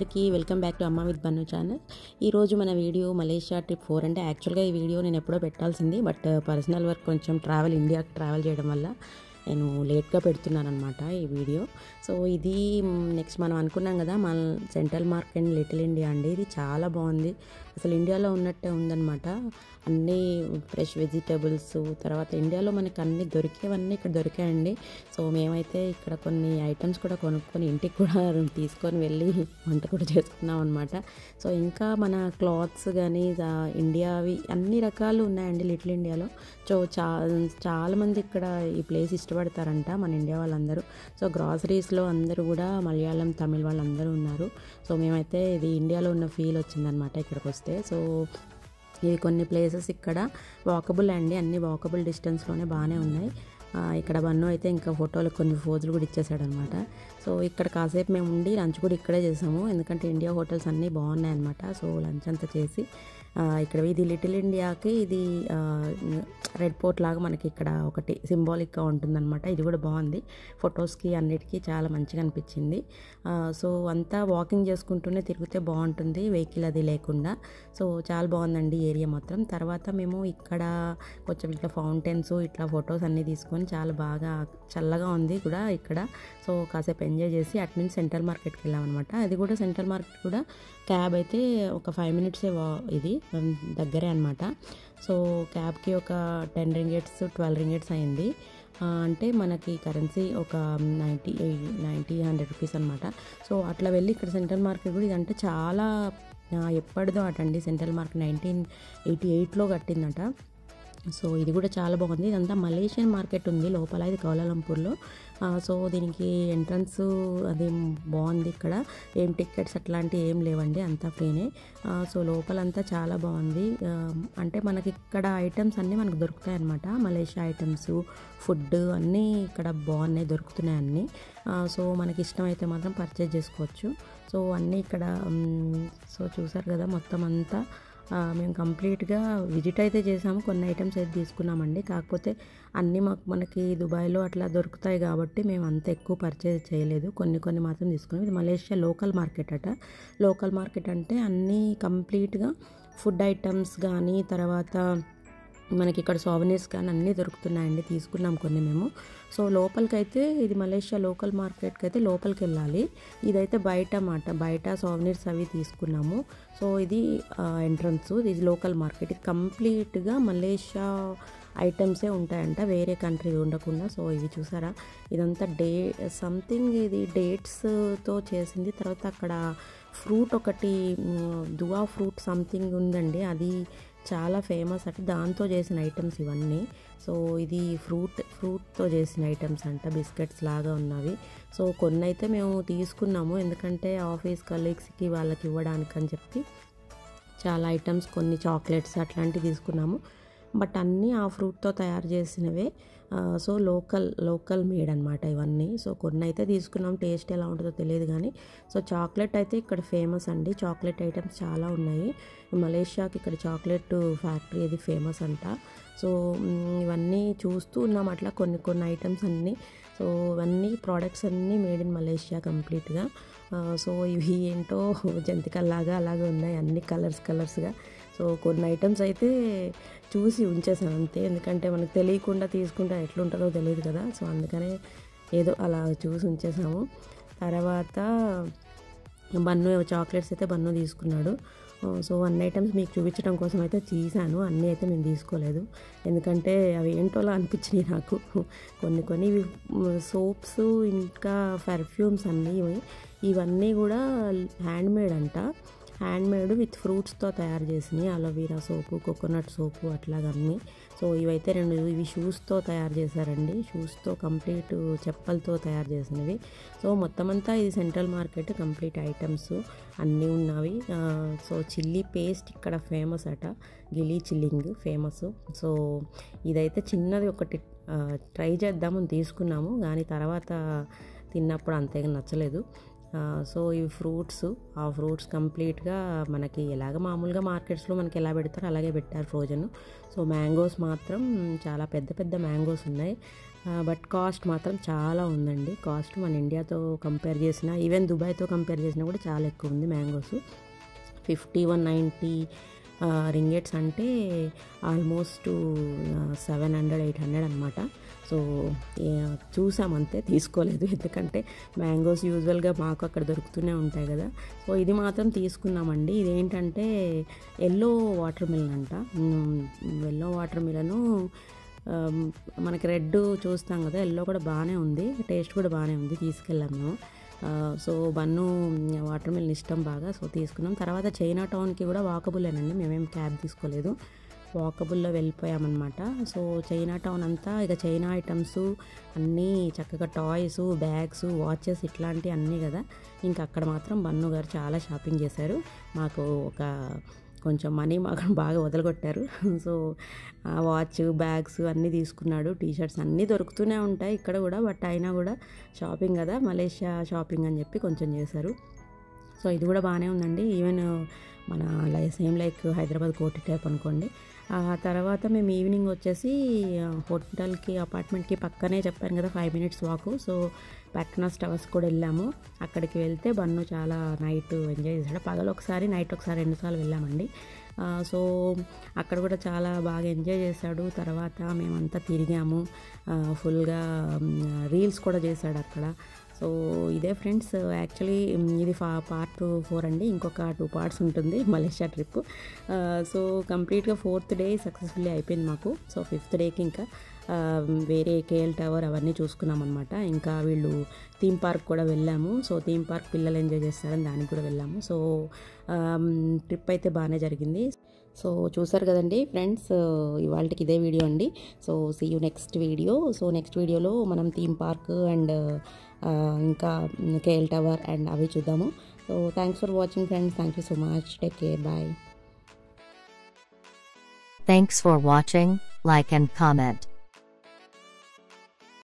అందరికీ welcome back to Amma with Bannu channel ఈరోజు మన వీడియో మలేషియా ట్రిప్ ఫోర్ అంటే యాక్చువల్గా ఈ వీడియో నేను ఎప్పుడో పెట్టాల్సింది బట్ పర్సనల్ వర్క్ కొంచెం ట్రావెల్ ఇండియాకి ట్రావెల్ చేయడం వల్ల నేను లేట్గా పెడుతున్నాను అనమాట ఈ వీడియో సో ఇది నెక్స్ట్ మనం అనుకున్నాం కదా మన సెంట్రల్ మార్కెట్ లిటిల్ ఇండియా అండి ఇది చాలా బాగుంది అసలు ఇండియాలో ఉన్నట్టే ఉందన్నమాట అన్నీ ఫ్రెష్ వెజిటేబుల్స్ తర్వాత ఇండియాలో మనకి అన్ని దొరికేవన్నీ ఇక్కడ దొరికాయండి సో మేమైతే ఇక్కడ కొన్ని ఐటమ్స్ కూడా కొనుక్కొని ఇంటికి కూడా తీసుకొని వెళ్ళి వంట కూడా చేసుకున్నాం అనమాట సో ఇంకా మన క్లాత్స్ కానీ ఇండియావి అన్ని రకాలు ఉన్నాయండి లిటిల్ ఇండియాలో సో చా చాలామంది ఇక్కడ ఈ ప్లేస్ ఇష్టపడతారంట మన ఇండియా వాళ్ళందరూ సో గ్రాసరీస్లో అందరూ కూడా మలయాళం తమిళ్ వాళ్ళందరూ ఉన్నారు సో మేమైతే ఇది ఇండియాలో ఉన్న ఫీల్ వచ్చిందనమాట ఇక్కడికి వస్తే సో ఇది కొన్ని ప్లేసెస్ ఇక్కడ వాకబుల్ అండి అన్ని వాకబుల్ డిస్టెన్స్లోనే బాగానే ఉన్నాయి ఇక్కడ బన్ను అయితే ఇంకా ఫోటోలు కొన్ని ఫోజులు కూడా ఇచ్చేసాడు అనమాట సో ఇక్కడ కాసేపు మేము ఉండి లంచ్ కూడా ఇక్కడే చేసాము ఎందుకంటే ఇండియా హోటల్స్ అన్నీ బాగున్నాయి అనమాట సో లంచ్ అంతా చేసి ఇక్కడ ఇది లిటిల్ ఇండియాకి ఇది రెడ్ పోర్ట్ లాగా మనకి ఇక్కడ ఒకటి సింబాలిక్గా ఉంటుందన్నమాట ఇది కూడా బాగుంది ఫొటోస్కి అన్నిటికీ చాలా మంచిగా అనిపించింది సో అంతా వాకింగ్ చేసుకుంటూనే తిరిగితే బాగుంటుంది వెహికల్ అది లేకుండా సో చాలా బాగుందండి ఏరియా మొత్తం తర్వాత మేము ఇక్కడ కొంచెం ఇట్లా ఫౌంటైన్స్ ఇట్లా ఫొటోస్ అన్నీ తీసుకొని చాలా బాగా చల్లగా ఉంది కూడా ఇక్కడ సో కాసేపు ఎంజాయ్ చేసి అటు నుంచి సెంట్రల్ మార్కెట్కి వెళ్ళామన్నమాట అది కూడా సెంట్రల్ మార్కెట్ కూడా క్యాబ్ అయితే ఒక ఫైవ్ మినిట్సే ఇది దగ్గరే అనమాట సో క్యాబ్కి ఒక టెన్ రింగెట్స్ ట్వెల్వ్ రింగెట్స్ అయింది అంటే మనకి కరెన్సీ ఒక నైంటీ నైంటీ హండ్రెడ్ రూపీస్ అనమాట సో అట్లా వెళ్ళి ఇక్కడ సెంట్రల్ మార్కెట్ కూడా ఇదంటే చాలా ఎప్పటిదో అటండి సెంట్రల్ మార్కెట్ నైన్టీన్ ఎయిటీ ఎయిట్లో కట్టిందట సో ఇది కూడా చాలా బాగుంది ఇదంతా మలేషియన్ మార్కెట్ ఉంది లోపల ఇది కౌలాలంపూర్లో సో దీనికి ఎంట్రన్స్ అది బాగుంది ఇక్కడ ఏం టికెట్స్ అట్లాంటివి ఏం లేవండి అంతా ఫ్రీనే సో లోపలంతా చాలా బాగుంది అంటే మనకి ఇక్కడ ఐటమ్స్ అన్నీ మనకు దొరుకుతాయి అన్నమాట మలేషియా ఐటమ్స్ ఫుడ్ అన్నీ ఇక్కడ బాగున్నాయి దొరుకుతున్నాయి అన్నీ సో మనకి ఇష్టమైతే మాత్రం పర్చేజ్ చేసుకోవచ్చు సో అన్నీ ఇక్కడ సో చూసారు కదా మొత్తం అంతా మేము కంప్లీట్గా విజిట్ అయితే చేసాము కొన్ని ఐటమ్స్ అయితే తీసుకున్నామండి కాకపోతే అన్నీ మాకు మనకి దుబాయ్లో అట్లా దొరుకుతాయి కాబట్టి మేము అంత ఎక్కువ పర్చేజ్ చేయలేదు కొన్ని కొన్ని మాత్రం తీసుకున్నాం ఇది మలేషియా లోకల్ మార్కెట్ అట లోకల్ మార్కెట్ అంటే అన్నీ కంప్లీట్గా ఫుడ్ ఐటమ్స్ కానీ తర్వాత మనకి ఇక్కడ సోవనీర్స్ కానీ అన్నీ దొరుకుతున్నాయండి తీసుకున్నాం కొన్ని మేము సో లోపలికైతే ఇది మలేషియా లోకల్ మార్కెట్కి అయితే లోపలికి వెళ్ళాలి ఇదైతే బయట మాట బయట సోవనీర్స్ అవి తీసుకున్నాము సో ఇది ఎంట్రన్స్ ఇది లోకల్ మార్కెట్ ఇది కంప్లీట్గా మలేషియా ఐటమ్సే ఉంటాయంట వేరే కంట్రీ ఉండకుండా సో ఇవి చూసారా ఇదంతా డే సంథింగ్ ఇది డేట్స్తో చేసింది తర్వాత అక్కడ ఫ్రూట్ ఒకటి దువా ఫ్రూట్ సంథింగ్ ఉందండి అది చాలా ఫేమస్ అంటే దాంతో చేసిన ఐటమ్స్ ఇవన్నీ సో ఇది ఫ్రూట్ ఫ్రూట్తో చేసిన ఐటమ్స్ అంట బిస్కెట్స్ లాగా ఉన్నవి సో కొన్ని అయితే మేము తీసుకున్నాము ఎందుకంటే ఆఫీస్ కలీగ్స్కి వాళ్ళకి ఇవ్వడానికి అని చెప్పి చాలా ఐటమ్స్ కొన్ని చాక్లెట్స్ అట్లాంటివి తీసుకున్నాము బట్ అన్నీ ఆ ఫ్రూట్తో తయారు చేసినవే సో లోకల్ లోకల్ మేడ్ అనమాట ఇవన్నీ సో కొన్ని అయితే తీసుకున్నాం టేస్ట్ ఎలా ఉంటుందో తెలియదు కానీ సో చాక్లెట్ అయితే ఇక్కడ ఫేమస్ అండి చాక్లెట్ ఐటమ్స్ చాలా ఉన్నాయి మలేషియాకి ఇక్కడ చాక్లెట్ ఫ్యాక్టరీ అది ఫేమస్ అంట సో ఇవన్నీ చూస్తూ ఉన్నాం అట్లా కొన్ని కొన్ని ఐటమ్స్ అన్నీ సో ఇవన్నీ ప్రోడక్ట్స్ అన్నీ మేడ్ ఇన్ మలేషియా కంప్లీట్గా సో ఇవి ఏంటో జంతికల్లాగా అలాగే ఉన్నాయి అన్ని కలర్స్ కలర్స్గా సో కొన్ని ఐటమ్స్ అయితే చూసి ఉంచేసాను అంతే ఎందుకంటే మనకు తెలియకుండా తీసుకుంటే ఎట్లుంటుందో తెలియదు కదా సో అందుకనే ఏదో అలా చూసి ఉంచేసాము తర్వాత బన్ను చాక్లెట్స్ అయితే బన్ను తీసుకున్నాడు సో అన్ని ఐటమ్స్ మీకు చూపించడం కోసం అయితే తీసాను అన్నీ అయితే నేను తీసుకోలేదు ఎందుకంటే అవి ఏంటోలా అనిపించినాయి నాకు కొన్ని కొన్ని సోప్స్ ఇంకా పర్ఫ్యూమ్స్ అన్నీ ఇవన్నీ కూడా హ్యాండ్మేడ్ అంట హ్యాండ్మేడ్ విత్ ఫ్రూట్స్తో తయారు చేసినాయి అలోవీరా సోపు కోకోనట్ సోపు అట్లాగన్నీ సో ఇవైతే రెండు ఇవి షూస్తో తయారు చేశారండి షూస్తో కంప్లీట్ చెప్పలతో తయారు చేసినవి సో మొత్తం అంతా ఇది సెంట్రల్ మార్కెట్ కంప్లీట్ ఐటమ్స్ అన్నీ ఉన్నవి సో చిల్లీ పేస్ట్ ఇక్కడ ఫేమస్ అట గిలీ చిల్లింగ్ ఫేమస్ సో ఇదైతే చిన్నది ఒకటి ట్రై చేద్దామని తీసుకున్నాము కానీ తర్వాత తిన్నప్పుడు అంతగా నచ్చలేదు సో ఇవి ఫ్రూట్స్ ఆ ఫ్రూట్స్ కంప్లీట్గా మనకి ఎలాగ మామూలుగా మార్కెట్స్లో మనకి ఎలా పెడతారో అలాగే పెట్టారు ఫ్రోజన్ సో మ్యాంగోస్ మాత్రం చాలా పెద్ద పెద్ద మ్యాంగోస్ ఉన్నాయి బట్ కాస్ట్ మాత్రం చాలా ఉందండి కాస్ట్ మన ఇండియాతో కంపేర్ చేసిన ఈవెన్ దుబాయ్తో కంపేర్ చేసినా కూడా చాలా ఎక్కువ ఉంది mangoes fifty one ninety ringgits అంటే almost seven hundred eight hundred అనమాట సో చూసామంతే తీసుకోలేదు ఎందుకంటే మ్యాంగోస్ యూజువల్గా మాకు అక్కడ దొరుకుతూనే ఉంటాయి కదా సో ఇది మాత్రం తీసుకున్నామండి ఇదేంటంటే ఎల్లో వాటర్ మిలన్ అంట ఎల్లో వాటర్ మిలను మనకి రెడ్ చూస్తాం కదా ఎల్లో కూడా బాగానే ఉంది టేస్ట్ కూడా బాగానే ఉంది తీసుకెళ్ళాం మేము సో బన్ను వాటర్ మిల్ని ఇష్టం బాగా సో తీసుకున్నాం తర్వాత చైనా టౌన్కి కూడా వాకబుల్లేనండి మేమేం క్యాబ్ తీసుకోలేదు వాకబుల్లో వెళ్ళిపోయామన్నమాట సో చైనా టౌన్ అంతా ఇక చైనా ఐటమ్స్ అన్నీ చక్కగా టాయ్స్ బ్యాగ్స్ వాచెస్ ఇట్లాంటివి అన్నీ కదా ఇంకా అక్కడ మాత్రం బన్ను గారు చాలా షాపింగ్ చేశారు మాకు ఒక కొంచెం మనీ మాకు బాగా వదలగొట్టారు సో వాచ్ బ్యాగ్స్ అన్నీ తీసుకున్నాడు టీ షర్ట్స్ అన్నీ దొరుకుతూనే ఉంటాయి ఇక్కడ కూడా బట్ అయినా కూడా షాపింగ్ కదా మలేషియా షాపింగ్ అని చెప్పి కొంచెం చేశారు సో ఇది కూడా బాగానే ఉందండి ఈవెన్ మన సేమ్ లైక్ హైదరాబాద్ కోటి టైప్ అనుకోండి ఆ తర్వాత మేము ఈవినింగ్ వచ్చేసి హోటల్కి అపార్ట్మెంట్కి పక్కనే చెప్పాను కదా five minutes walk so Petronas Towers కూడా వెళ్ళాము అక్కడికి వెళ్తే బన్ను చాలా నైట్ ఎంజాయ్ చేశాడు పగలు ఒకసారి నైట్ ఒకసారి రెండుసార్లు వెళ్ళామండి సో అక్కడ కూడా చాలా బాగా ఎంజాయ్ చేశాడు తర్వాత మేమంతా తిరిగాము ఫుల్గా రీల్స్ కూడా చేశాడు అక్కడ సో ఇదే ఫ్రెండ్స్ యాక్చువల్లీ ఇది ఫా పార్ట్ ఫోర్ అండి ఇంకొక టూ పార్ట్స్ ఉంటుంది మలేషియా ట్రిప్ సో కంప్లీట్గా ఫోర్త్ డే సక్సెస్ఫుల్లీ అయిపోయింది మాకు సో ఫిఫ్త్ డేకి ఇంకా వేరే కేఎల్ టవర్ అవన్నీ చూసుకున్నాం అనమాట ఇంకా వీళ్ళు థీమ్ పార్క్ కూడా వెళ్ళాము సో థీమ్ పార్క్ పిల్లలు ఎంజాయ్ చేస్తారని దానికి కూడా వెళ్ళాము సో ట్రిప్ అయితే బాగానే జరిగింది సో చూసారు కదండి ఫ్రెండ్స్ ఇవాళకి ఇదే వీడియో అండి so see you next video so next వీడియోలో మనం థీమ్ పార్క్ అండ్ ఇంకా కేఎల్ టవర్ అండ్ అవి చూద్దాము so thanks for watching friends thank you so much take care bye Thanks for watching, like and comment.